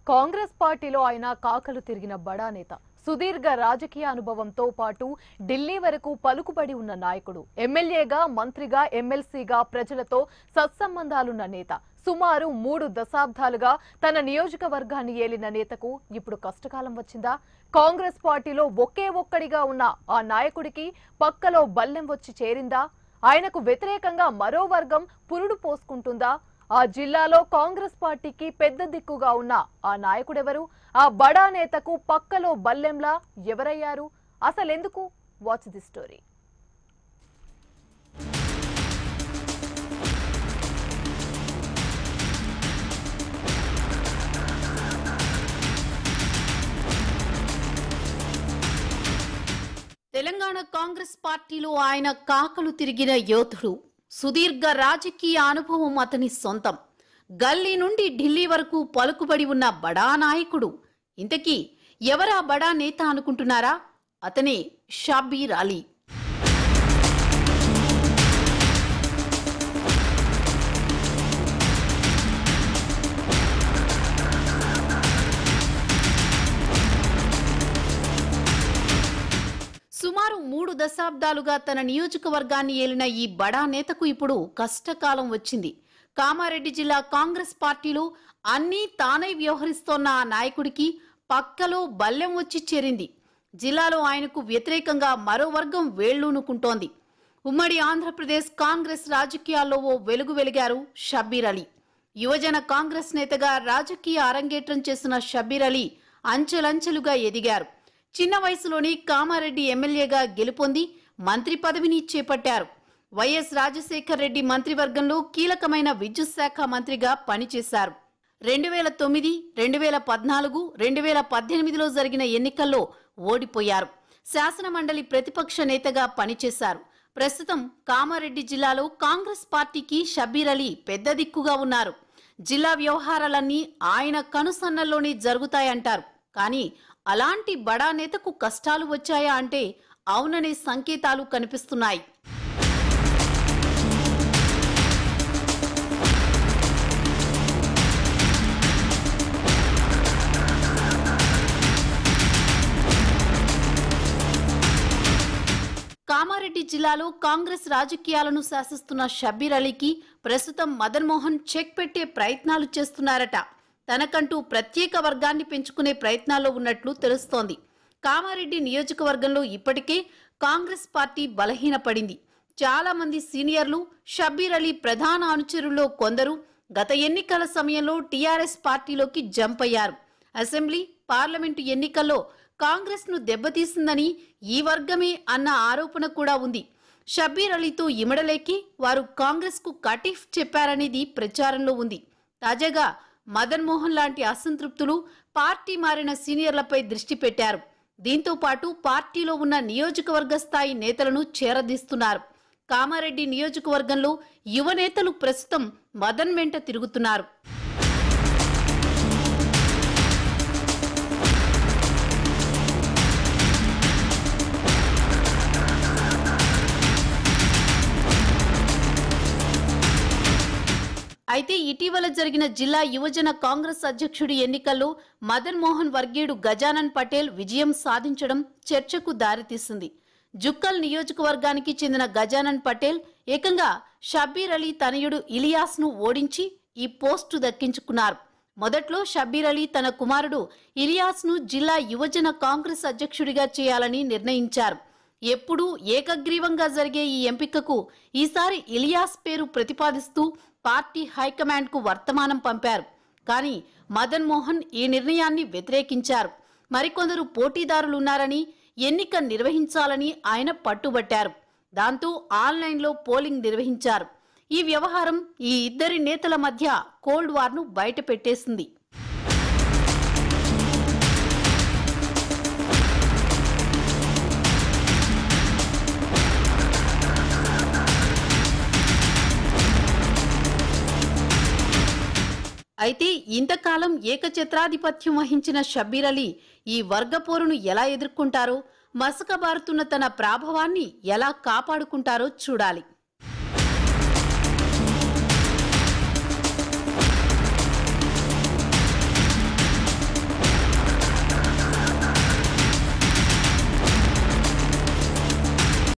కాంగ్రెస్ పార్టీలో ఆయన కాకలు తిరిగిన బడా నేత సుదీర్ఘ రాజకీయ అనుభవంతో పాటు ఢిల్లీ వరకు పలుకుబడి ఉన్న నాయకుడు ఎమ్మెల్యేగా మంత్రిగా ఎమ్మెల్సీగా ప్రజలతో సత్సంబంధాలున్న నేత సుమారు మూడు దశాబ్దాలుగా తన నియోజకవర్గాన్ని ఏలిన నేతకు ఇప్పుడు కష్టకాలం వచ్చిందా కాంగ్రెస్ పార్టీలో ఒకే ఒక్కడిగా ఉన్న ఆ నాయకుడికి పక్కలో బల్లెం వచ్చి చేరిందా ఆయనకు వ్యతిరేకంగా మరో వర్గం పురుడు పోసుకుంటుందా ఆ జిల్లాలో కాంగ్రెస్ పార్టీకి పెద్ద దిక్కుగా ఉన్న ఆ నాయకుడెవరు ఆ బడా నేతకు పక్కలో బల్లెంలా ఎవరయ్యారు అసలెందుకు watch the story Telangana Congress పార్టీలో ఆయన కాకలు తిరిగిన యోధుడు సుదీర్ఘ రాజకీయ అనుభవం అతని సొంతం గల్లీ నుండి ఢిల్లీ వరకు పలుకుబడి ఉన్న బడా నాయకుడు ఇంతకీ ఎవరా బడా నేత అనుకుంటున్నారా అతనే షాబీర్ అలీ సుమారు మూడు దశాబ్దాలుగా తన నియోజకవర్గాన్ని ఏలిన ఈ బడా నేతకు ఇప్పుడు కష్టకాలం వచ్చింది కామారెడ్డి జిల్లా కాంగ్రెస్ పార్టీలో అన్నీ తానై వ్యవహరిస్తోన్న ఆ నాయకుడికి పక్కలో బల్లెం వచ్చి చేరింది జిల్లాలో ఆయనకు వ్యతిరేకంగా మరో వర్గం వేళ్లూనుకుంటోంది ఉమ్మడి ఆంధ్రప్రదేశ్ కాంగ్రెస్ రాజకీయాల్లో ఓ వెలుగు వెలిగారు షబ్బీర్ అలీ యువజన కాంగ్రెస్ నేతగా రాజకీయ అరంగేట్రం చేసిన షబ్బీర్ అలీ అంచెలంచెలుగా ఎదిగారు చిన్న వయసులోని కామారెడ్డి ఎమ్మెల్యేగా గెలుపొంది మంత్రి పదవిని చేపట్టారు వైఎస్ రాజశేఖర్ రెడ్డి మంత్రివర్గంలో కీలకమైన విద్యుత్ శాఖ మంత్రిగా పనిచేశారు రెండు వేల తొమ్మిది రెండు వేల పద్నాలుగు రెండు వేల పద్దెనిమిదిలో జరిగిన ఎన్నికల్లో ఓడిపోయారు శాసనమండలి ప్రతిపక్ష నేతగా పనిచేశారు ప్రస్తుతం కామారెడ్డి జిల్లాలో కాంగ్రెస్ పార్టీకి షబీర్ అలీ పెద్ద దిక్కుగా ఉన్నారు జిల్లా వ్యవహారాలన్నీ ఆయన కనుసన్నల్లోనే జరుగుతాయంటారు కానీ అలాంటి బడా నేతకు కష్టాలు వచ్చాయా అంటే అవుననే సంకేతాలు కనిపిస్తున్నాయి కామారెడ్డి జిల్లాలో కాంగ్రెస్ రాజకీయాలను శాసిస్తున్న షబ్బీర్ అలీకి ప్రస్తుతం మదన్ మోహన్ చెక్ పెట్టే ప్రయత్నాలు చేస్తున్నారట తనకంటూ ప్రత్యేక వర్గాన్ని పెంచుకునే ప్రయత్నాల్లో ఉన్నట్లు తెలుస్తోంది కామారెడ్డి నియోజకవర్గంలో ఇప్పటికే కాంగ్రెస్ పార్టీ బలహీనపడింది చాలా మంది సీనియర్లు షబ్బీర్ అలీ ప్రధాన అనుచరుల్లో కొందరు గత ఎన్నికల సమయంలో టీఆర్ఎస్ పార్టీలోకి జంప్ అయ్యారు అసెంబ్లీ పార్లమెంటు ఎన్నికల్లో కాంగ్రెస్ ను దెబ్బతీసిందని ఈ వర్గమే అన్న ఆరోపణ కూడా ఉంది షబ్బీర్ అలీతో ఇమడలేకి వారు కాంగ్రెస్ కు కటీఫ్ చెప్పారనేది ప్రచారంలో ఉంది తాజాగా మదన్ మోహన్ లాంటి అసంతృప్తులు పార్టీ మారిన సీనియర్లపై దృష్టి పెట్టారు దీంతో పాటు పార్టీలో ఉన్న నియోజకవర్గ స్థాయి నేతలను చేరదీస్తున్నారు కామారెడ్డి నియోజకవర్గంలో యువ నేతలు ప్రస్తుతం మదన్ వెంట తిరుగుతున్నారు అయితే ఇటీవల జరిగిన జిల్లా యువజన కాంగ్రెస్ అధ్యక్షుడి ఎన్నికల్లో మదన్ మోహన్ వర్గీయుడు గజానన్ పటేల్ విజయం సాధించడం చర్చకు దారితీసింది జుక్కల్ నియోజకవర్గానికి చెందిన గజానన్ పటేల్ ఏకంగా షబ్బీర్ అలీ తనయుడు ఇలియాస్ ను ఓడించి ఈ పోస్టు దక్కించుకున్నారు మొదట్లో షబ్బీర్ అలీ తన కుమారుడు ఇలియాస్ ను జిల్లా యువజన కాంగ్రెస్ అధ్యక్షుడిగా చేయాలని నిర్ణయించారు ఎప్పుడూ ఏకగ్రీవంగా జరిగే ఈ ఎంపికకు ఈసారి ఇలియాస్ పేరు ప్రతిపాదిస్తూ పార్టీ హైకమాండ్ కు వర్తమానం పంపారు కానీ మదన్ మోహన్ ఈ నిర్ణయాన్ని వ్యతిరేకించారు మరికొందరు పోటీదారులున్నారని ఎన్నిక నిర్వహించాలని ఆయన పట్టుబట్టారు దాంతో ఆన్లైన్లో పోలింగ్ నిర్వహించారు ఈ వ్యవహారం ఈ ఇద్దరి నేతల మధ్య కోల్డ్ వార్ను బయటపెట్టేసింది అయితే ఇంతకాలం ఏకఛత్రాధిపత్యం వహించిన షబ్బీర్ అలీ ఈ వర్గపోరును ఎలా ఎదుర్కొంటారో మసకబారుతున్న తన ప్రాభవాన్ని ఎలా కాపాడుకుంటారో చూడాలి